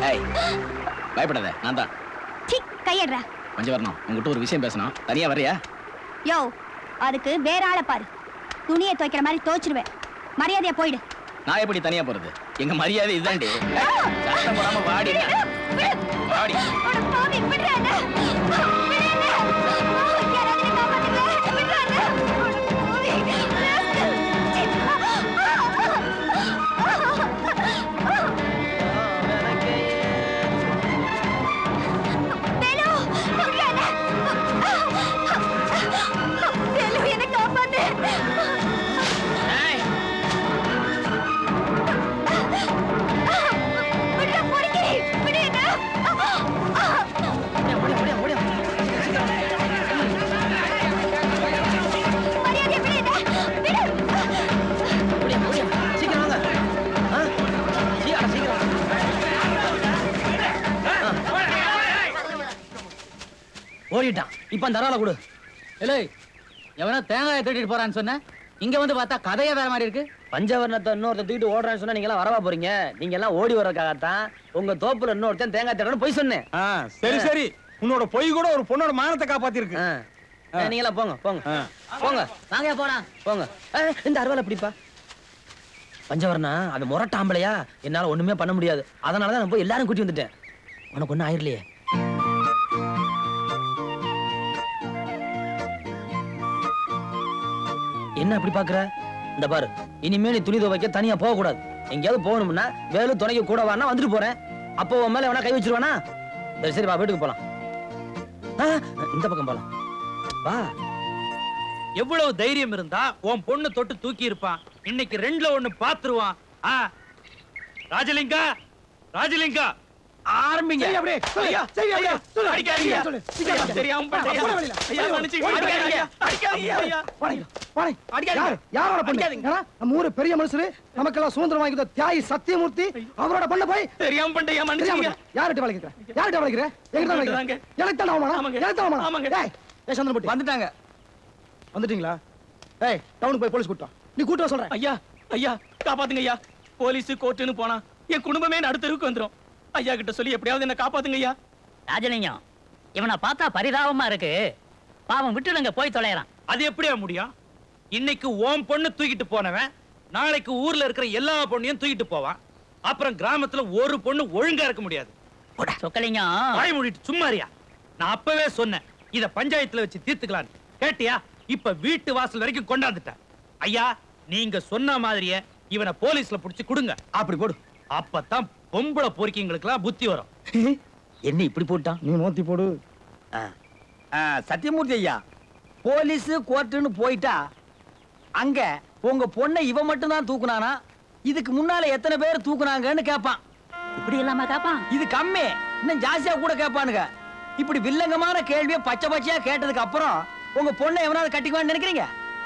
ஏய் பயப்படாத நான் தான் சி கையடுறா கொஞ்சம் வரணும் உங்ககிட்ட ஒரு விஷயம் பேசணும் தனியா வர்றியா யோ அதுக்கு வேற ஆளை பாரு துணியை துவைக்கிற மாதிரி துவைச்சிருவேன் மரியாதையா போயிடு நான் எப்படி தனியா போறது எங்க மரியாதை இதுதான்டி ஏய், சத்தம் போடாம வாடி வாடி அட பாவி, விடுறா என்ன? விடு என்ன? யாராவது என்னை காப்பாத்துங்க. விடுறா என்ன? அட பாவி. வேலு, விடுறா என்ன? வேலு, என்னை காப்பாத்து. ஏய், விடுறா, பொறுக்கி. விடு என்ன? மரியாதையா விடு என்ன? விடு. சீக்கிரம் வாங்க ஆ? சீ- அட, சீக்கிரம் ஓடிட்டான் இப்ப அந்த அறால கொடு இல்லை எவனோ தேங்காயை திருடிட்டு போறான்னு சொன்ன இங்க வந்து பார்த்தா கதையே வேற மாதிரி இருக்கு பஞ்சவர்ணத்தை இன்னொருத்த தூக்கிட்டு ஓடுறான்னு சொன்னா நீங்க எல்லாம் வரவா போறீங்க நீங்க எல்லாம் ஓடி வர்றதுக்காகத்தான் உங்க தோப்புல இன்னொருத்தன் தேங்காய் தேடணும் போய் சொன்னேன் ஆ, சரி சரி உன்னோட பொய் கூட ஒரு பொண்ணோட மானத்தை காப்பாத்திருக்கு ஆ. ஆ, நீங்க எல்லாம் போங்க போங்க போங்க வாங்க போலாம் போங்க ஆ, இந்த அறுவாலை பிடிப்பா பஞ்சவர்ணா அது முரட்டாம்பளையா என்னால ஒண்ணுமே பண்ண முடியாது அதனாலதான் நான் போய் எல்லாரும் கூட்டி வந்துட்டேன் உனக்கு ஒண்ணும் ஆயிரலையே என்ன அப்படி பாக்குற இந்த பாரு இனிமே நீ துணி துவைக்க தனியா போக கூடாது எங்கேயாவது போகணும்னா வேலு துணைக்க கூட வானா வந்துட்டு போறேன் அப்போ உன் மேல வேணா கை வச்சிருவானா சரி சரி வா வீட்டுக்கு போலாம் ஆ, இந்த பக்கம் போலாம் வா எவ்வளவு தைரியம் இருந்தா உன் பொண்ணு தொட்டு தூக்கி இருப்பான் இன்னைக்கு ரெண்டுல ஒண்ணு பாத்துருவான் ஆ ராஜலிங்கா ராஜலிங்கா ஆரம்பிங்க அப்படியே சொல்லு, சரி, அப்படியே சொல்லு. அடிக்காதீங்க. சொல்லு, சீக்கிரம் ஐயா, தெரியாம பண்ணிட்டேன். போட வழியில. ஐயா, மன்னிச்சுங்க. போட வழியில. அடிக்காதீங்க. அடிக்காதீங்க, ஐயா. வாடா, வாடா. அடிக்காதீங்க. யாரு? யாரோட பொண்ணு? அடிக்காதீங்க. ஏன்னா, நம்ம ஊரு பெரிய மனுஷரு நமக்கெல்லாம் சுதந்திரம் வாங்கி கொடுத்த தியாகி சத்தியமூர்த்தி அவரோட பொண்ணு போய் தெரியாம பண்ணிட்டேன், ஐயா, தெரியாம மன்னிச்சுங்க. யார்கிட்ட வளைக்கிற யார்கிட்ட வளைக்கிற எங்கிட்ட வளைக்கிற தாங்க. எனக்கு தான் அவமானம் ஆமாங்க. எனக்கு தான் அவமானம் ஆமாங்க. டேய் ஏய் சந்திரன் போட்டி வந்துட்டாங்க வந்துட்டீங்களா ஏய் டவுனுக்கு போய் போலீஸ் கூட்டம் நீ கூட்டம் சொல்றேன் ஐயா ஐயா காப்பாத்துங்க ஐயா போலீஸ் கோர்ட்டுன்னு போனா என் குடும்பமே நடுத்தருக்கு வந்துரும் ஐயா கிட்ட சொல்லி எப்படியாவது என்ன காப்பாத்துங்க ஐயா ராஜலிங்கம் இவனை பார்த்தா பரிதாபமா இருக்கு பாவம் விட்டுடுங்க போய் தொலைறான் அது எப்படியா முடியும் இன்னைக்கு ஓம் பொண்ணு தூக்கிட்டு போனவன் நாளைக்கு ஊர்ல இருக்கிற எல்லா பொண்ணையும் தூக்கிட்டு போவான் அப்புறம் கிராமத்துல ஒரு பொண்ணு ஒழுங்கா இருக்க முடியாது சொக்கலிங்கம் வாய் மூடிட்டு சும்மாரியா நான் அப்பவே சொன்னேன் இத பஞ்சாயத்துல வச்சு தீர்த்துக்கலாம் கேட்டியா இப்ப வீட்டு வாசல் வரைக்கும் கொண்டாந்துட்டேன் ஐயா நீங்க சொன்ன மாதிரியே இவனை போலீஸ்ல புடிச்சு கொடுங்க அப்படி போடு அப்பதான் பொம்பளை பொறுக்கிங்களுக்கெல்லாம் புத்தி வரும் என்ன இப்படி போட்டான் நீ மோத்தி போடு சத்தியமூர்த்தி ஐயா போலீஸ் கோர்ட்டுன்னு போயிட்டா அங்க உங்க பொண்ணை இவன் மட்டும் தான் தூக்குனானா இதுக்கு முன்னால எத்தனை பேர் தூக்குனாங்கன்னு கேட்பான் இப்படி இல்லாம காப்பான் இது கம்மி இன்னும் ஜாஸ்தியா கூட கேட்பானுங்க இப்படி வில்லங்கமான கேள்வியை பச்சை பச்சையா கேட்டதுக்கு அப்புறம் உங்க பொண்ணை எவனாவது கட்டிக்குவான்னு நினைக்கிறீங்க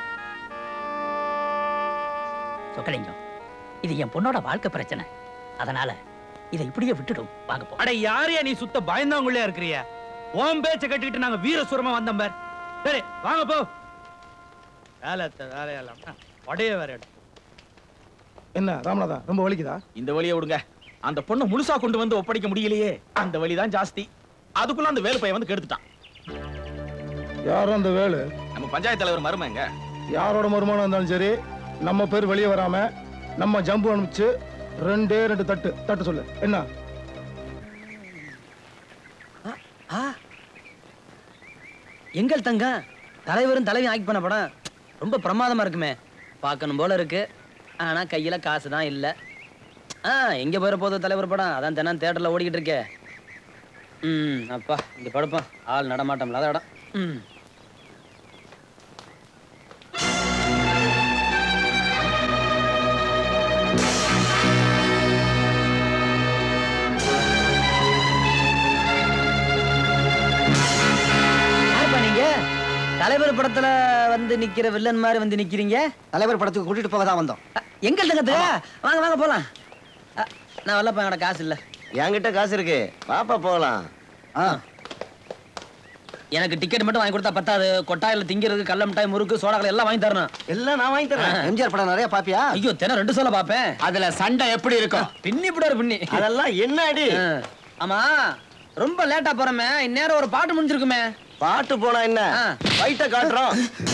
சொக்கலிங்கம் இது என் பொண்ணோட வாழ்க்கை பிரச்சனை அதனால இதை இப்படியே விட்டுடும் வாங்க போ அட யாரையா நீ சுத்த பயந்தாங்குள்ளே இருக்கிறிய ஓம் பேச்ச கட்டிக்கிட்டு நாங்க வீரசுரமா வந்தோம் பார் சரி வாங்க போ வேலை வேலையெல்லாம் உடைய வேற இடம். என்ன ராமநாதா ரொம்ப வலிக்குதா இந்த வழியை விடுங்க அந்த பொண்ணை முழுசா கொண்டு வந்து ஒப்படைக்க முடியலையே அந்த வழி தான் ஜாஸ்தி அதுக்குள்ள அந்த வேலு பையன் வந்து கெடுத்துட்டான் யாரும் அந்த வேலு நம்ம பஞ்சாயத்து தலைவர் மருமங்க யாரோட மருமானம் இருந்தாலும் சரி நம்ம பேர் வெளியே வராம நம்ம ஜம்பு அனுப்பிச்சு ரெண்டே ரெண்டு தட்டு தட்டு சொல்லு என்ன ஆ. எங்கள் தங்கம் தலைவரும் தலைவி ஆக்கி பண்ண படம் ரொம்ப பிரமாதமா இருக்குமே பார்க்கணும் போல இருக்கு ஆனா கையில காசு தான் இல்ல ஆ எங்க போயிட போகுது தலைவர் படம் அதான் தினம் தேட்டர்ல ஓடிக்கிட்டு இருக்கே ம் அப்பா இங்க படுப்போம் ஆள் நடமாட்டம் இல்லாத இடம் ம் யாருப்பா நீங்க தலைவர் படத்துல வந்து நிக்கிற வில்லன் மாதிரி வந்து நிக்கிறீங்க தலைவர் படத்துக்கு கூட்டிட்டு போக தான் வந்தோம் அ, எங்கள் தங்கத்துக்கு வாங்க வாங்க போலாம் அ, நான் வரலப்பா என்னோட காசு இல்ல என்கிட்ட காசு இருக்கு பாப்பா போகலாம் ஆ எனக்கு டிக்கெட் மட்டும் வாங்கி கொடுத்தா பத்தாது கொட்டாயில திங்கிறதுக்கு கல்ல மிட்டாய் முறுக்கு சோடா கலை எல்லாம் வாங்கி தரணும் எல்லாம் நான் வாங்கி தரேன் எம்ஜிஆர் படம் நிறைய பாப்பியா ஐயோ தினம் ரெண்டு சொல்ல பாப்பேன் அதுல சண்டை எப்படி இருக்கும் பின்னி விடாரு பின்னி அதெல்லாம் என்ன அடி ஆ. ஆமா ரொம்ப லேட்டா போறமே இந்நேரம் ஒரு பாட்டு முடிஞ்சிருக்குமே பாட்டு போனா என்ன ஆ. ஃபைட்ட காட்டுறோம்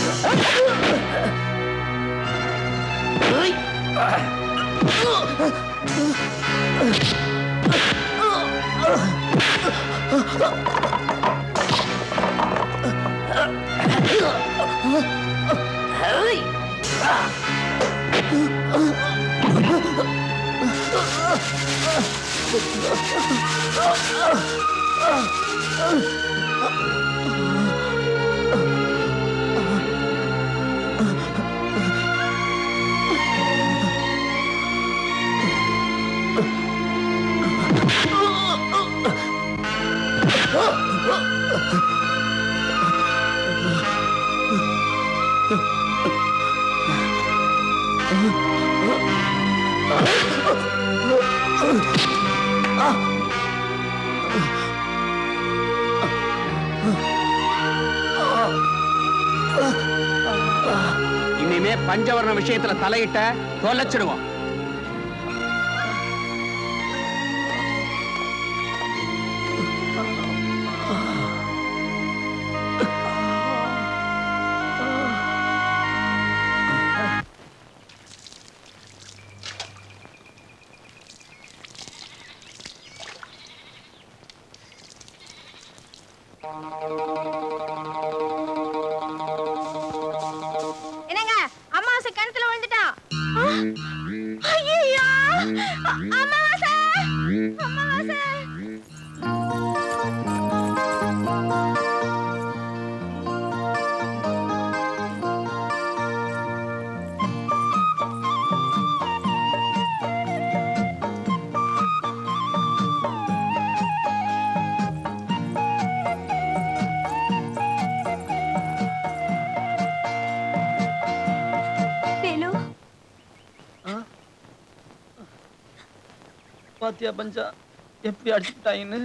இனிமே பஞ்சவர்ண விஷயத்துல தலையிட்ட தொலைச்சிடுவோம் என்னங்க அமாவாசை கிணத்துல விழுந்துட்டான் ஐயோ அமாவாசை அமாவாசை வேலு பாத்தியா பஞ்சா எப்படி அடிச்சுட்டாங்கன்னு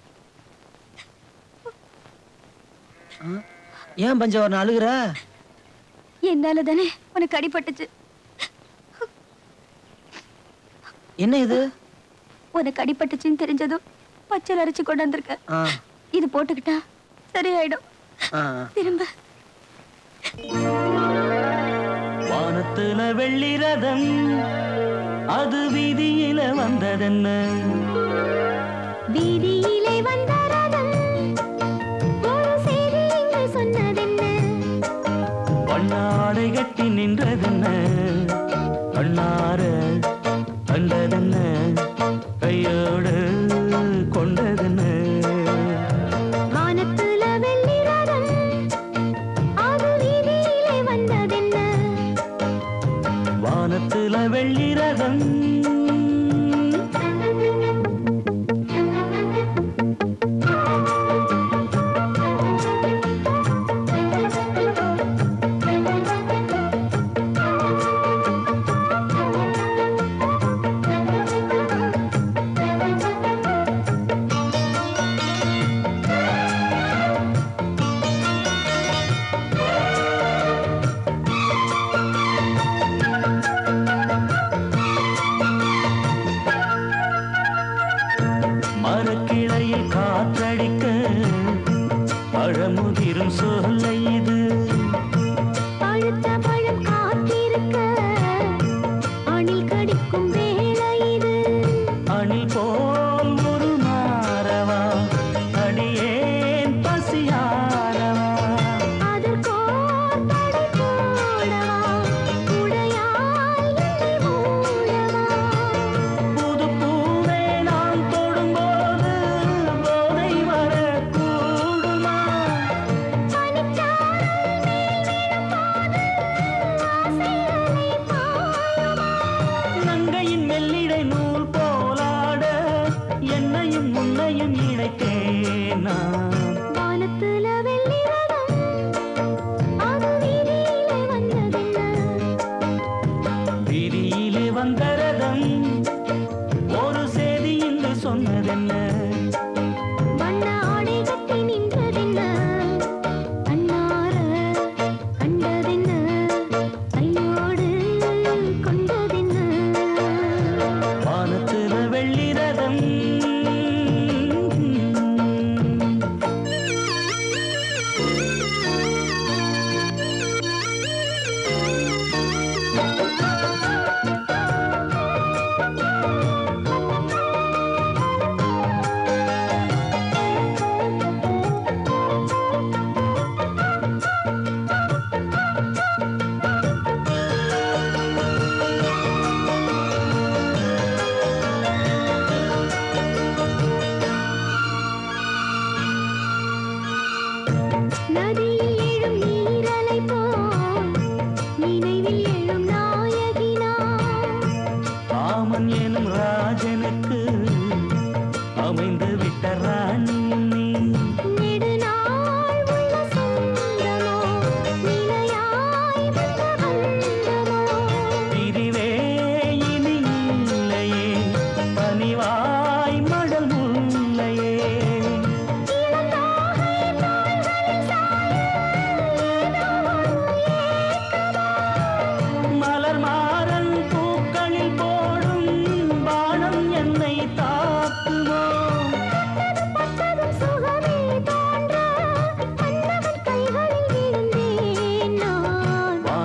ஆ? ஏன் பஞ்சா ஒரு அழுகுற என்னால தானே உனக்கு அடிபட்டுச்சு என்ன இது உனக்கு அடிபட்டுச்சுன்னு தெரிஞ்சதும் பச்சை அரைச்சு கொண்டு வந்திருக்க ஆ, இது போட்டுக்கிட்டா சரியாயிடும் ஆ. திரும்ப வானத்துல வெள்ளி ரதம் அது வீதியில வந்ததென்ன வீதியிலே வந்த ரதம் ஒரு செய்தி இங்கு சொன்னதென்ன வண்ணாடை கட்டி நின்றதென்ன கண்ணார கண்டதென்ன கையோடு கொண்டதென்ன வானத்துல வெள்ளி ரதம் அது வீதியிலே வந்ததென்ன வானத்துல வெள்ளி ரதம் ஆ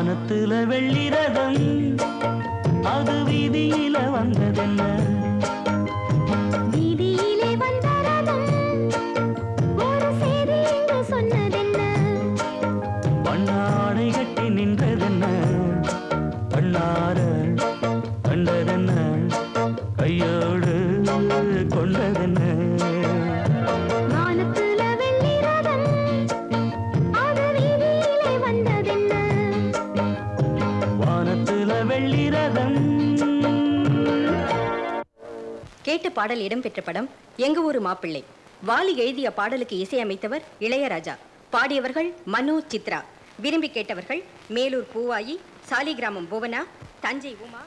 வானத்துல வெள்ளி ரதம் அது வீதியில வந்ததென்ன வீதியிலே வந்த ரதம் ஒரு செய்தி இங்கு சொன்னதென்ன பண்ணாடை கட்டி நின்றதென்ன பண்ணார கண்டதென்ன கையோடு கொண்டதென்ன வானத்துல வெள்ளி ரதம் அது வீதியிலே வந்ததென்ன வானத்துல வெள்ளி ரதம் கேட்ட பாடல் இடம்பெற்ற படம் எங்க ஊரு மாப்பிள்ளை வாலி எழுதிய பாடலுக்கு இசையமைத்தவர் இளையராஜா பாடியவர்கள் மனு சித்ரா விரும்பி கேட்டவர்கள் மேலூர் பூவாயி சாலிகிராமம் புவனா தஞ்சை உமா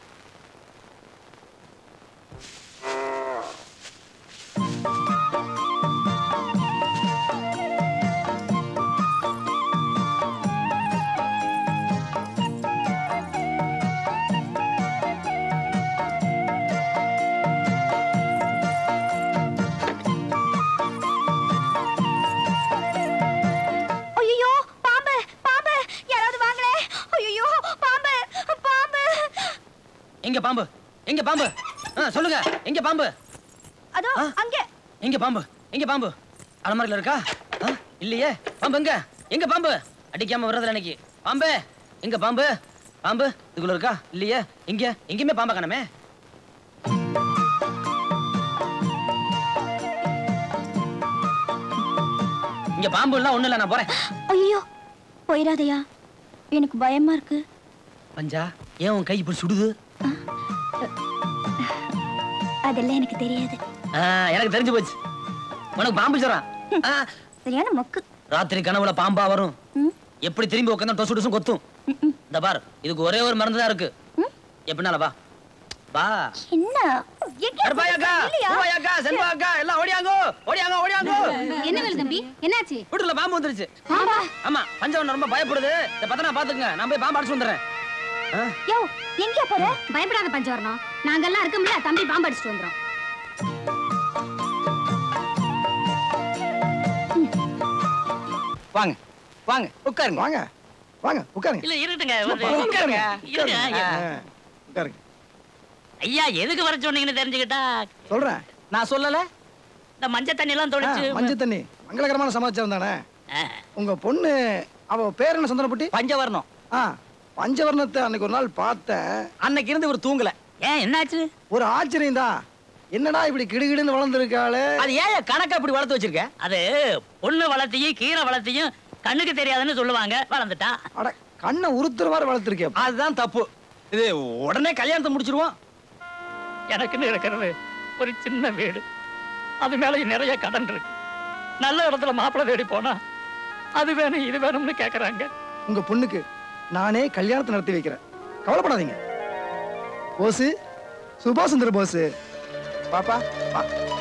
ஐயோ பாம்பு பாம்பு யாராவது வாங்களே ஐயோ பாம்பு பாம்பு எங்க பாம்பு எங்க பாம்பு ஆ, சொல்லுங்க எங்க பாம்பு அதோ அங்க எங்க பாம்பு எங்க பாம்பு அலமாரில இருக்கா ஆ, இல்லையே பாம்பு எங்க எங்க பாம்பு அடிக்காம வர்றதுல எனக்கு பாம்பு எங்க பாம்பு பாம்பு இதுக்குள்ள இருக்கா இல்லையே எங்க எங்கேயுமே பாம்பை காணமே இங்க பாம்பு எல்லாம் ஒண்ணு இல்ல நான் போறேன் ஐயோ போயிடாதயா எனக்கு பயமா இருக்கு பஞ்சா ஏன் உன் கை இப்படி சுடுது அதெல்லாம் எனக்கு தெரியாது ஆ, எனக்கு தெரிஞ்சு போச்சு உனக்கு பாம்பு சொல்றான் சரியான மொக்கு ராத்திரி கனவுல பாம்பா வரும் ம். எப்படி திரும்பி உட்காந்து டொசு டொசும் கொத்தும் இந்த பார் இதுக்கு ஒரே ஒரு மருந்து தான் இருக்கு எப்படினால வா வா என்ன கருப்பாயாக்கா பூவாயாக்கா செல்வாக்கா எல்லாம் ஓடியாங்கோ ஓடியாங்கோ ஓடியாங்கோ என்ன வேலை தம்பி என்னாச்சு வீட்டுல பாம்பு வந்துருச்சு ஆமா பஞ்சவன் ரொம்ப பயப்படுது இந்த பத்தனா பாத்துக்குங்க நான் போய் பாம்பு அடிச்சு வந்துடுறேன் ஆ, யோ எங்க போற பயப்படாத பஞ்சவரணம் நாங்கெல்லாம் இருக்கோம்ல தம்பி பாம்பு அடிச்சுட்டு வந்துரும் வாங்க வாங்க உட்காருங்க வாங்க வாங்க உட்காருங்க இல்ல இருக்கட்டுங்க வந்து உட்காருங்க இருங்க ஐயா. உட்காருங்க ஐயா எதுக்கு வர சொன்னீங்கன்னு தெரிஞ்சுக்கிட்டா சொல்றேன் நான் சொல்லல இந்த மஞ்சள் தண்ணி எல்லாம் ஆ, தொலைச்சு மஞ்சள் தண்ணி மங்களகரமான சமாச்சாரம் தானே ஆ, உங்க பொண்ணு அவ பேர் என்ன சந்தனப்பட்டி பஞ்சவர்ணம் ஆ பஞ்சவர்ணத்தை அன்னைக்கு ஒரு நாள் பார்த்தேன் அன்னைக்கு இருந்து ஒரு தூங்கல ஏன் என்னாச்சு ஒரு ஆச்சரியம் தான் என்னடா இப்படி கிடுகிடுன்னு வளர்ந்துருக்காளே அது ஏன் கணக்கா இப்படி வளர்த்து வச்சிருக்க அது பொண்ணு வளர்த்தியும் கீரை வளர்த்தியும் கண்ணுக்கு தெரியாதுன்னு சொல்லுவாங்க வளர்ந்துட்டா அட கண்ணை உறுத்துற மாதிரி வளர்த்துருக்கே அதுதான் தப்பு இது உடனே கல்யாணத்தை முடிச்சிருவோம் எனக்குன்னு இருக்கிறது ஒரு சின்ன வீடு அது மேல நிறைய கடன் இருக்கு நல்ல இடத்துல மாப்பிள்ளை தேடி போனா அது வேணும் இது வேணும்னு கேக்குறாங்க உங்க பொண்ணுக்கு நானே கல்யாணத்தை நடத்தி வைக்கிறேன் கவலைப்படாதீங்க போஸ் சுபாஷ் சந்திர போஸ் பாப்பா வா.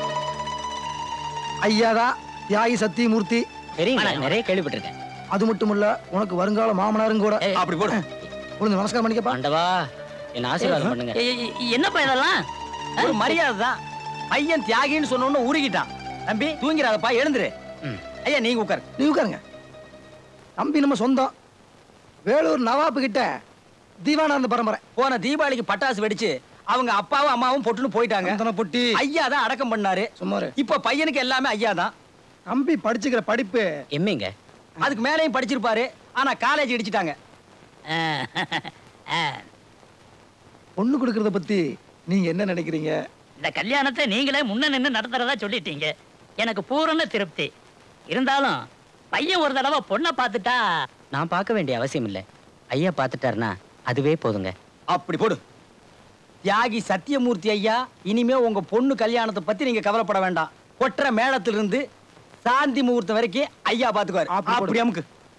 ஐயாதா தியாகி சத்தியமூர்த்தி சரிங்க நிறைய கேள்விப்பட்டிருக்கேன் அது மட்டும் இல்ல உனக்கு வருங்கால மாமனாரும் கூட அப்படி போடு உனக்கு நமஸ்காரம் பண்ணிக்கப்பா ஆண்டவா என்ன ஆசீர்வாதம் பண்ணுங்க எ- எ- என்னப்பா இதெல்லாம் ஒரு மரியாதை தான் பையன் தியாகின்னு சொன்ன உடனே உருகிட்டான் தம்பி தூங்கிறாதப்பா எழுந்துரு ஐயா நீங்க உட்காரு நீ உட்காருங்க தம்பி நம்ம சொந்தம் வேலூர் நவாப்பு கிட்ட தீவானா இருந்த பரம்பரை போன தீபாவளிக்கு பட்டாசு வெடிச்சு அவங்க அப்பாவும் அம்மாவும் பொட்டுன்னு போயிட்டாங்க சந்தன பொட்டி ஐயா தான் அடக்கம் பண்ணாரு சும்மாரு இப்ப பையனுக்கு எல்லாமே ஐயா தான் தம்பி படிச்சுக்கிற படிப்பு எம்மிங்க அதுக்கு மேலேயும் படிச்சிருப்பாரு ஆனா காலேஜ் இடிச்சிட்டாங்க ஆ, ஆ, பொண்ணு கொடுக்கறத பத்தி நீங்க என்ன நினைக்கிறீங்க இந்த கல்யாணத்தை நீங்களே முன்ன நின்னு நடத்துறதா சொல்லிட்டீங்க எனக்கு பூரண திருப்தி இருந்தாலும் பையன் ஒரு தடவை பொண்ணை பார்த்துட்டா நான் பார்க்க வேண்டிய அவசியம் இல்லை ஐயா பார்த்துட்டாருன்னா அதுவே போதுங்க அப்படி போடு தியாகி சத்தியமூர்த்தி ஐயா இனிமே உங்க பொண்ணு கல்யாணத்தை பத்தி நீங்க கவலைப்பட வேண்டாம் கொற்ற மேளத்திலிருந்து சாந்தி முகூர்த்தம் வரைக்கும் ஐயா பாத்துக்குவாரு அப்படி போடு. அப்படி அமுக்கு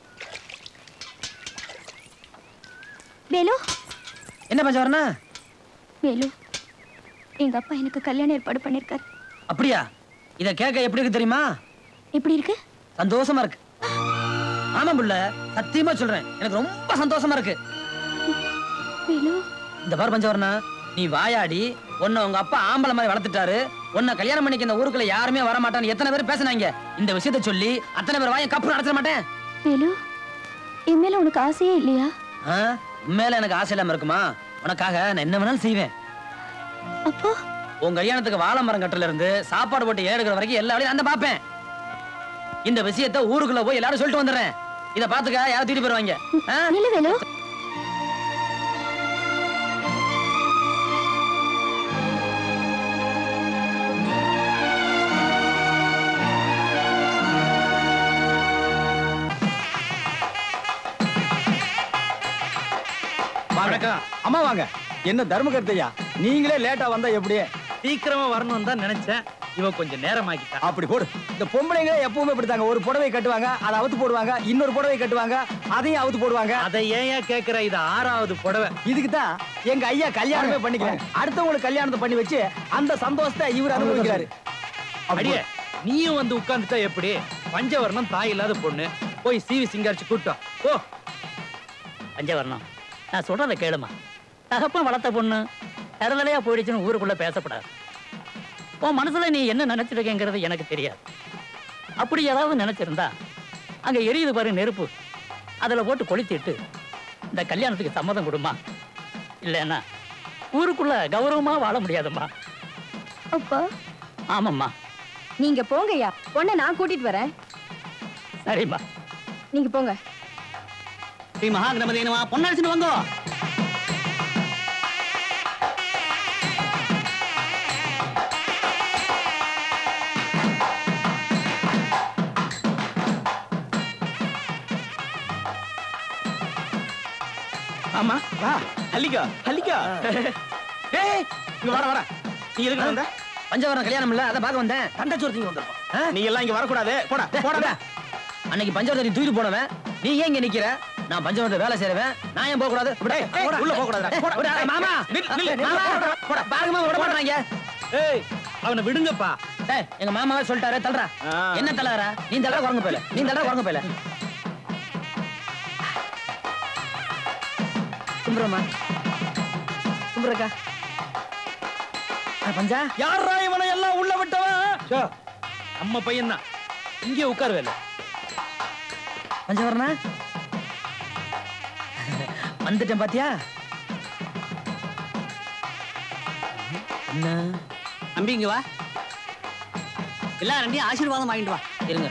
வேலு என்ன பஞ்சவரணா வேலு எங்க அப்பா எனக்கு கல்யாணம் ஏற்பாடு பண்ணிருக்காரு அப்படியா இத கேட்க எப்படி இருக்கு தெரியுமா எப்படி இருக்கு சந்தோஷமா இருக்கு ஆமா புள்ள சத்தியமா சொல்றேன் எனக்கு ரொம்ப சந்தோஷமா இருக்கு வேலு இந்த பார் பஞ்சவரணா நீ வாயாடி உன்னை உங்க அப்பா ஆம்பளை மாதிரி வளர்த்துட்டாரு உன்னை கல்யாணம் பண்ணிக்க இந்த ஊருக்குள்ள யாருமே வர மாட்டான்னு எத்தனை பேர் பேசுனாங்க இந்த விஷயத்த சொல்லி அத்தனை பேர் வாயை கப்பு நடத்த மாட்டேன் வேலு என் மேல உனக்கு ஆசையே இல்லையா ஆ? உண்மையில எனக்கு ஆசை இல்லாம இருக்குமா உனக்காக நான் என்ன வேணாலும் செய்வேன் அப்போ உன் கல்யாணத்துக்கு வாழை மரம் கட்டுல இருந்து சாப்பாடு போட்டு ஏழுகிற வரைக்கும் எல்லா வேலையும் அந்த பாப்பேன் இந்த விஷயத்த ஊருக்குள்ள போய் எல்லாரும் சொல்லிட்டு வந்துடுறேன் இத பாத்துக்க யாரும் தூக்கிட்டு போயிருவாங்க ஆ? நில்லு வேலு வாங்க அம்மா வாங்க என்ன தர்மகர்த்தையா நீங்களே லேட்டா வந்தா எப்படி சீக்கிரமா வரணும்னு தான் நினைச்சேன் இவன் கொஞ்சம் நேரமாக்கிட்டான் அப்படி போடு இந்த பொம்பளைங்க எப்பவுமே இப்படித்தாங்க ஒரு புடவை கட்டுவாங்க அதை அவுத்து போடுவாங்க இன்னொரு புடவை கட்டுவாங்க அதையும் அவுத்து போடுவாங்க அதை ஏன் கேக்குற இது ஆறாவது புடவை இதுக்கு தான் எங்க ஐயா கல்யாணமே பண்ணிக்கிறேன் அடுத்தவங்களுக்கு கல்யாணத்தை பண்ணி வச்சு அந்த சந்தோஷத்தை இவர் அனுபவிக்கிறாரு அடியே நீயும் வந்து உட்கார்ந்துட்டா எப்படி பஞ்சவர்ணம் தாய் இல்லாத பொண்ணு போய் சிவி சிங்காரிச்சு கூட்டம் ஓ பஞ்சவர்ணம் நான் சொல்றதை கேளுமா தகப்பன் வளர்த்த பொண்ணு தரதலையா போயிடுச்சுன்னு ஊருக்குள்ள பேசப்படாது உன் மனசுல நீ என்ன நினைச்சிருக்கேங்கிறது எனக்கு தெரியாது அப்படி ஏதாவது நினைச்சிருந்தா அங்க எரியுது பாரு நெருப்பு அதுல போட்டு கொளுத்திட்டு இந்த கல்யாணத்துக்கு சம்மதம் கொடுமா இல்லைன்னா ஊருக்குள்ள கௌரவமா வாழ முடியாதும்மா அப்பா ஆமாம்மா நீங்க போங்கய்யா பொண்ணை நான் கூட்டிட்டு வரேன் சரிம்மா நீங்க போங்க ஸ்ரீ மகாகணபதி நமா பொண்ணடிச்சுட்டு வந்தோ ஆமா வா அல்லிக்கா அல்லிக்கா ஏய் இங்க வர வர நீ எதுக்கு வந்த பஞ்சவரம் கல்யாணம் இல்ல அதை பார்க்க வந்தேன் தண்டச்சோர்த்திங்க வந்திருக்கோம் நீ எல்லாம் இங்க வரக்கூடாது போடா போடா அன்னைக்கு பஞ்சவரத்தை நீ தூக்கிட்டு போனவன் நீ ஏன் இங்க நிக்கிற நான் பஞ்சவரத்தை வேலை செய்றவன் நான் ஏன் போக கூடாது ஏய், ஏய், உள்ள போக கூடாதுடா. மாமா நில், நில்லு. மாமா, போடா, பாருங்கம்மா விட மாட்டாங்க ஏய் அவனை விடுங்கப்பா டேய் எங்க மாமாவே சொல்லிட்டாரு தள்ளுறா ஆ. என்ன தள்ளாரா நீ தள்ளா குரங்கு போயில நீ தள்ளா குரங்கு போயில கும்பிடுறோமா கும்பிடுறக்கா ஆ, பஞ்சா யாரா இவனை எல்லாம் உள்ள விட்டவன் நம்ம பையன் தான் இங்கே உட்காருவேல பஞ்சவரணா வந்துட்டேன் பாத்தியா என்ன தம்பி இங்க வா எல்லாரும் ரெண்டையும் ஆசீர்வாதம் வாங்கிட்டு வா இருங்க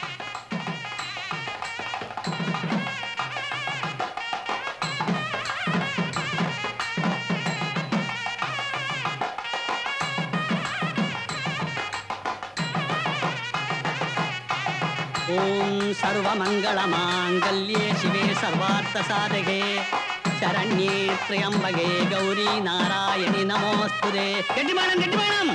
ஓம் சர்வமங்களமாங்கல்யே சிவே சர்வார்த்த சாதகே சரண்யே திரியம்பகே கௌரி நாராயணி நமோஸ்துதே கெட்டிமானம் கெட்டிமானம்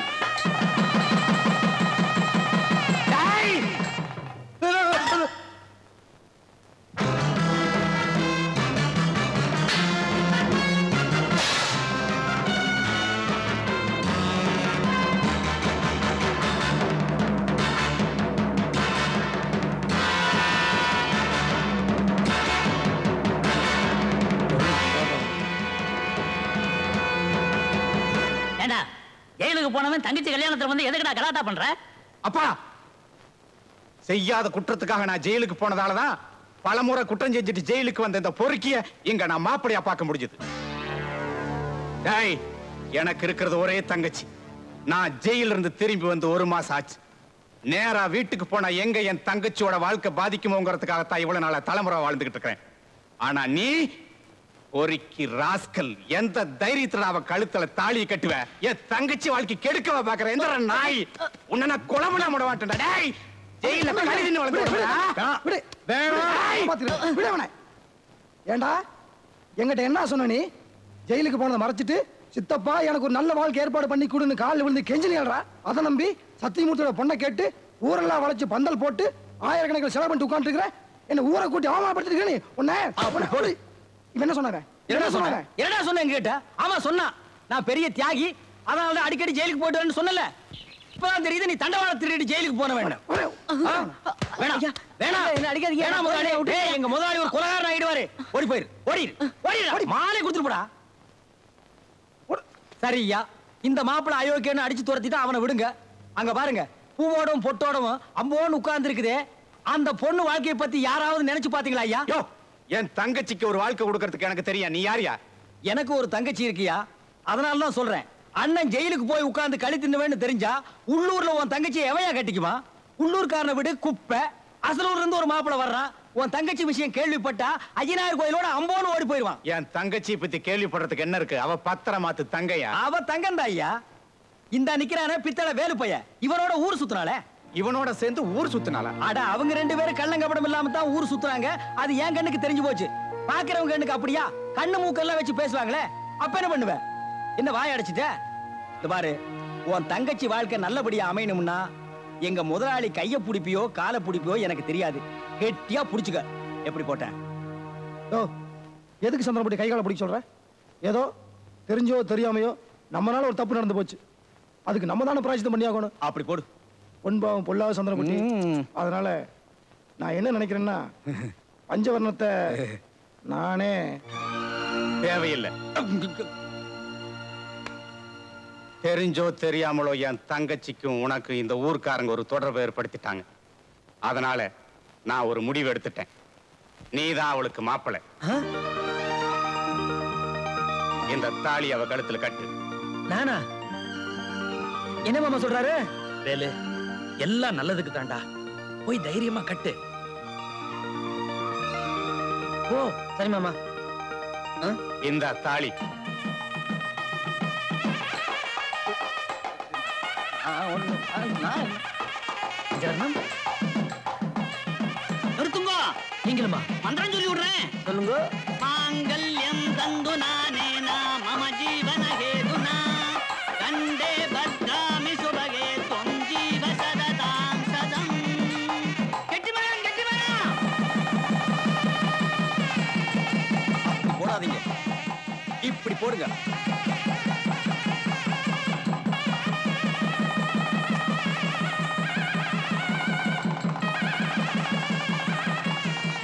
ஏண்டா ஜெயிலுக்கு போனவன் தங்கச்சி கல்யாணத்துல வந்து எதுக்குடா கலாட்டா பண்ற அப்பா செய்யாத குற்றத்துக்காக நான் ஜெயிலுக்கு போனதாலதான் பலமுறை குற்றம் செஞ்சுட்டு ஜெயிலுக்கு வந்த இந்த பொறுக்கிய இங்க நான் மாப்பிளையா பார்க்க முடிஞ்சது டேய் எனக்கு இருக்கிறது ஒரே தங்கச்சி நான் ஜெயில இருந்து திரும்பி வந்து ஒரு மாசம் ஆச்சு நேரா வீட்டுக்கு போனா எங்க என் தங்கச்சியோட வாழ்க்கை பாதிக்குமோங்கிறதுக்காகத்தான் இவ்வளவு நாளா தலைமுறை வாழ்ந்துகிட்டு இருக்கிறேன் ஆனா நீ பொறுக்கி ராஸ்கல் எந்த தைரியத்துல அவ கழுத்துல தாலியை கட்டுவ என் தங்கச்சி வாழ்க்கை கெடுக்கவா பாக்குற எந்த நாய் உன்னை நான் குழம்புல முட மாட்டேன்டா டேய் ஜெயில கழுதின்னு வளர்ந்து விடு காப்பாத்திரு. விடு அவனை ஏண்டா என்கிட்ட என்ன சொன்ன நீ ஜெயிலுக்கு போனதை மறைச்சிட்டு சித்தப்பா எனக்கு ஒரு நல்ல வாழ்க்கை ஏற்பாடு பண்ணி கொடுன்னு காலில் விழுந்து கெஞ்சினியல்றா அதை நம்பி சத்தியமூர்த்தியோட பொண்ணை கேட்டு ஊரெல்லாம் வளைச்சு பந்தல் போட்டு ஆயிரக்கணக்கில் செலவு பண்ணிட்டு உட்காந்துருக்கிற என்ன ஊரை கூட்டி அவமானப்படுத்திருக்க நீ உன்னை உன்னை போடு இவன் என்ன சொன்னாங்க என்ன என்ன சொன்ன சொன்னாங்க என்னடா சொன்ன என்கிட்ட ஆமா சொன்னா நான் பெரிய தியாகி அதனால தான் அடிக்கடி ஜெயிலுக்கு போயிட்டு வரேன்னு சொன்னல இப்பதான் தெரியுது நீ தண்டவாளம் திருடி ஜெயிலுக்கு போன வேண்டாம் வேணாம் வேணாம் என்ன அடிக்காதீங்க. வேணாம் முதலாளி டேய், எங்க முதலாளி ஒரு கொலகாரன் ஆயிடுவாரு ஓடி போயிரு ஓடிரு ஓடிரு மாலை கொடுத்துட்டு போடா சரியா இந்த மாப்பிள அயோக்கியன்னு அடிச்சு துரத்திட்டு அவனை விடுங்க அங்க பாருங்க பூவோடும் பொட்டோடும் அம்போன்னு உட்கார்ந்து இருக்குதே அந்த பொண்ணு வாழ்க்கையை பத்தி யாராவது நினைச்சு பாத்தீங்களா ஐயா யோ என் தங்கச்சிக்கு ஒரு வாழ்க்கை கொடுக்கறதுக்கு எனக்கு தெரியும் நீ யாரியா எனக்கு ஒரு தங்கச்சி இருக்கியா அதனால தான் சொல்றேன் அண்ணன் ஜெயிலுக்கு போய் உட்கார்ந்து களி தின்னுவேன்னு தெரிஞ்சா உள்ளூர்ல உன் தங்கச்சி எவையா கட்டிக்குமா உள்ளூர்காரனை விடு குப்பை அசலூர்ல இருந்து ஒரு மாப்பிளை வர்றான் உன் தங்கச்சி விஷயம் கேள்விப்பட்டா ஐயனார் கோயிலோட அம்போன்னு ஓடி போயிருவான் என் தங்கச்சி பத்தி கேள்விப்படுறதுக்கு என்ன இருக்கு அவ பத்திரமாத்து தங்கையா அவ தங்கந்தா ஐயா இந்த நிக்கிறானே பித்தளை வேலு பைய இவனோட ஊர் சுத்துனாலே இவனோட சேர்ந்து ஊர் சுத்தினால அட அவங்க ரெண்டு பேரும் கள்ளங்கப்படம் இல்லாம தான் ஊர் சுத்துறாங்க அது என் கண்ணுக்கு தெரிஞ்சு போச்சு பாக்குறவங்க கண்ணுக்கு அப்படியா கண்ணு மூக்கெல்லாம் வச்சு பேசுவாங்களே அப்ப என்ன பண்ணுவ என்ன வாய் அடைச்சிட்ட இந்த பாரு உன் தங்கச்சி வாழ்க்கை நல்லபடியா அமையணும்னா எங்க முதலாளி கைய பிடிப்பியோ காலை பிடிப்பியோ எனக்கு தெரியாது கெட்டியா புடிச்சுக்க எப்படி போட்டேன் ஓ எதுக்கு சந்திரபடி கை காலை பிடிக்க சொல்ற ஏதோ தெரிஞ்சோ தெரியாமையோ நம்மனால ஒரு தப்பு நடந்து போச்சு அதுக்கு நம்ம தானே பிராய்ச்சித்தம் பண்ணியாகணும் அப்படி போடு பொன்பாவம் பொல்லாத சந்திரபட்டி அதனால நான் என்ன நினைக்கிறேன்னா பஞ்சவர்ணத்தை நானே தேவையில்லை தெரிஞ்சோ தெரியாமலோ என் தங்கச்சிக்கும் உனக்கு இந்த ஊர்க்காரங்க ஒரு தொடர்பு ஏற்படுத்திட்டாங்க அதனால நான் ஒரு முடிவு எடுத்துட்டேன் நீதான் அவளுக்கு மாப்பிளை இந்த தாலி அவ கழுத்துல கட்டு நானா என்ன மாமா சொல்றாரு வேலு எல்லாம் நல்லதுக்கு தாண்டா போய் தைரியமா கட்டு ஓ சரி மாமா இந்த தாலி ஜரணம் நிறுத்துங்க நீங்களுமா மந்திரம் சொல்லி விடுறேன் சொல்லுங்க மாங்கல்யம் தந்து நானேனா மம ஜீவன ஹேதுனா கண்டே பத்ராமி சுபகே தொம் ஜீவ சததாம் சதம் கெட்டிமரம் கெட்டிமரம் போடாதீங்க இப்படி போடுங்க